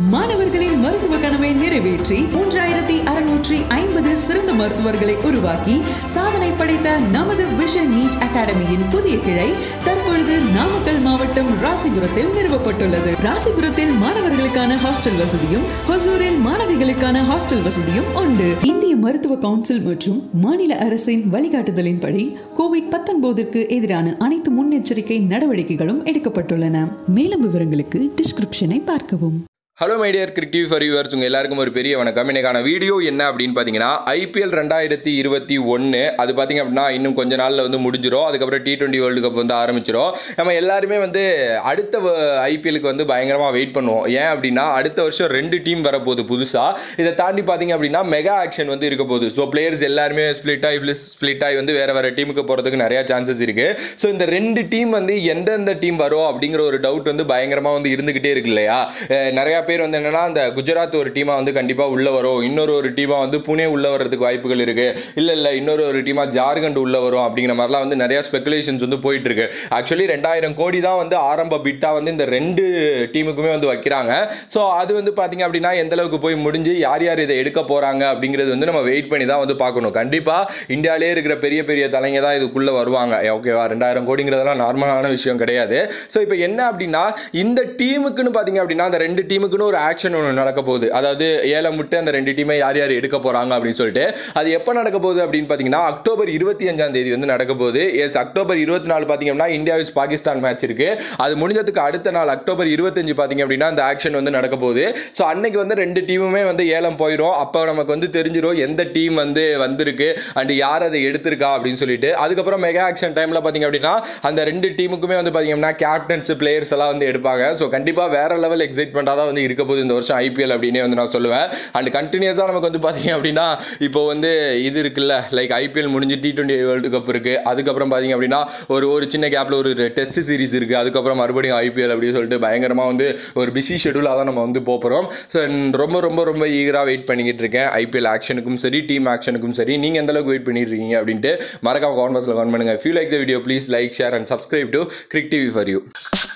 மாணவர்களின் மருத்துவ கனவை நிறைவேற்றி மூன்றாயிரத்தி அறுநூற்றி ஐம்பது சிறந்த மருத்துவர்களை உருவாக்கி சாதனை படைத்த நமது விஷன் நீட் அகாடமியின் புதிய கிளை தற்பொழுது நாமக்கல் மாவட்டம் ராசிபுரத்தில் நிறுவப்பட்டுள்ளது ராசிபுரத்தில் மாணவர்களுக்கான ஹாஸ்டல் வசதியும் ஹொசூரில் மாணவிகளுக்கான ஹாஸ்டல் வசதியும் உண்டு இந்திய மருத்துவ கவுன்சில் மற்றும் மாநில அரசின் வழிகாட்டுதலின்படி கோவிட் பத்தொன்பதிற்கு எதிரான அனைத்து முன்னெச்சரிக்கை நடவடிக்கைகளும் எடுக்கப்பட்டுள்ளன மேலும் விவரங்களுக்கு டிஸ்கிரிப்ஷனை பார்க்கவும் hello my dear cricket followers உங்கள் எல்லாருக்கும் ஒரு பெரிய வணக்கம் இன்னைக்கான வீடியோ என்ன அப்படின்னு பார்த்தீங்கன்னா ஐபிஎல் ரெண்டாயிரத்தி இருபத்தி ஒன்று அது பார்த்தீங்க அப்படின்னா இன்னும் கொஞ்ச நாளில் வந்து முடிஞ்சிடும் அதுக்கப்புறம் டி டுவெண்ட்டி வேர்ல்டு கப் வந்து ஆரம்பிச்சிடும் நம்ம எல்லாருமே வந்து அடுத்த ஐபிஎலுக்கு வந்து பயங்கரமாக வெயிட் பண்ணுவோம் ஏன் அப்படின்னா அடுத்த வருஷம் ரெண்டு டீம் வரப்போகுது புதுசாக இதை தாண்டி பார்த்தீங்க அப்படின்னா மெகா ஆக்ஷன் வந்து இருக்க போகுது ஸோ பிளேயர்ஸ் எல்லாருமே ஸ்பிளிட் ஆகி ஸ்பிளிட் ஆகி வந்து வேறு வேறு டீமுக்கு போகிறதுக்கு நிறையா சான்சஸ் இருக்குது ஸோ இந்த ரெண்டு டீம் வந்து எந்தெந்த டீம் வரும் அப்படிங்கிற ஒரு டவுட் வந்து பயங்கரமாக வந்து இருந்துக்கிட்டே இருக்கு இல்லையா அஹ் நிறையா பேர் வந்து என்னன்னா அந்த குஜராத் ஒரு டீமாக வந்து கண்டிப்பாக உள்ளே வரும் இன்னொரு ஒரு டீமாக வந்து புனே உள்ளே வர்றதுக்கு வாய்ப்புகள் இருக்குது இல்லை இல்லை இன்னொரு ஒரு டீமாக ஜார்க்கண்ட் உள்ளே வரும் அப்படிங்கிற மாதிரிலாம் வந்து நிறையா ஸ்பெகுலேஷன்ஸ் வந்து போயிட்டு இருக்கு ஆக்சுவலி ரெண்டாயிரம் கோடி தான் வந்து ஆரம்ப பிட்டாக வந்து இந்த ரெண்டு டீமுக்குமே வந்து வைக்கிறாங்க ஸோ அது வந்து பார்த்தீங்க அப்படின்னா எந்த அளவுக்கு போய் முடிஞ்சு யார் யார் இதை எடுக்க போகிறாங்க அப்படிங்கிறது வந்து நம்ம வெயிட் பண்ணி தான் வந்து பார்க்கணும் கண்டிப்பாக இந்தியாவிலே இருக்கிற பெரிய பெரிய தலைங்க தான் இதுக்குள்ளே வருவாங்க ஓகேவா ரெண்டாயிரம் கோடிங்கிறதெல்லாம் நார்மலான விஷயம் கிடையாது ஸோ இப்போ என்ன அப்படின்னா இந்த டீமுக்குன்னு பார்த்தீங்க அப்படின்னா அந்த ரெண்டு டீமுக்குன்னு ஒரு ஆக்ஷன் ஒன்று நடக்க போகுது அதாவது ஏலம் விட்டு அந்த ரெண்டு டீமை யார் யார் எடுக்க போகிறாங்க அப்படின்னு சொல்லிட்டு அது எப்போ நடக்க போகுது அப்படின்னு பார்த்தீங்கன்னா அக்டோபர் இருபத்தி அஞ்சாம் தேதி வந்து நடக்க போகுது எஸ் அக்டோபர் இருபத்தி நாலு பார்த்தீங்கன்னா இந்தியா விஸ் பாகிஸ்தான் மேட்ச் இருக்கு அது முடிஞ்சதுக்கு அடுத்த நாள் அக்டோபர் இருபத்தஞ்சு பார்த்தீங்க அப்படின்னா அந்த ஆக்ஷன் வந்து நடக்க போகுது ஸோ அன்னைக்கு வந்து ரெண்டு டீமுமே வந்து ஏலம் போயிடும் அப்போ நமக்கு வந்து தெரிஞ்சிடும் எந்த டீம் வந்து வந்திருக்கு அண்ட் யார் அதை எடுத்திருக்கா அப்படின்னு சொல்லிட்டு அதுக்கப்புறம் மெகா ஆக்ஷன் டைமில் பார்த்தீங்க அப்படின்னா அந்த ரெண்டு டீமுக்குமே வந்து பார்த்தீங்கன்னா கேப்டன்ஸ் பிளேயர்ஸ் எல்லாம் வந்து எடுப்பாங்க ஸோ கண்டிப்பாக வேற லெவல் எக்ஸைட்மெண்ட்டாக தான் வந்து இருக்க போகுது இந்த வருஷம் ஐபிஎல் அப்படின்னே வந்து நான் சொல்லுவேன் அண்ட் கண்டினியூஸாக நமக்கு வந்து பார்த்தீங்க அப்படின்னா இப்போ வந்து இது இருக்குல்ல லைக் ஐபிஎல் முடிஞ்சு டி டுவெண்ட்டி வேர்ல்டு கப் இருக்குது அதுக்கப்புறம் பார்த்தீங்க அப்படின்னா ஒரு ஒரு சின்ன கேப்பில் ஒரு டெஸ்ட் சீரிஸ் இருக்குது அதுக்கப்புறம் மறுபடியும் ஐபிஎல் அப்படின்னு சொல்லிட்டு பயங்கரமாக வந்து ஒரு பிஸி ஷெடியூலாக தான் நம்ம வந்து போகிறோம் ஸோ ரொம்ப ரொம்ப ரொம்ப ஈகராக வெயிட் பண்ணிக்கிட்டு இருக்கேன் ஐபிஎல் ஆக்ஷனுக்கும் சரி டீம் ஆக்ஷனுக்கும் சரி நீங்கள் எந்த அளவுக்கு வெயிட் பண்ணிட்டு இருக்கீங்க அப்படின்ட்டு மறக்காம கான்வர்ஸில் கான் பண்ணுங்கள் feel like the video please like share and subscribe to Crick TV for you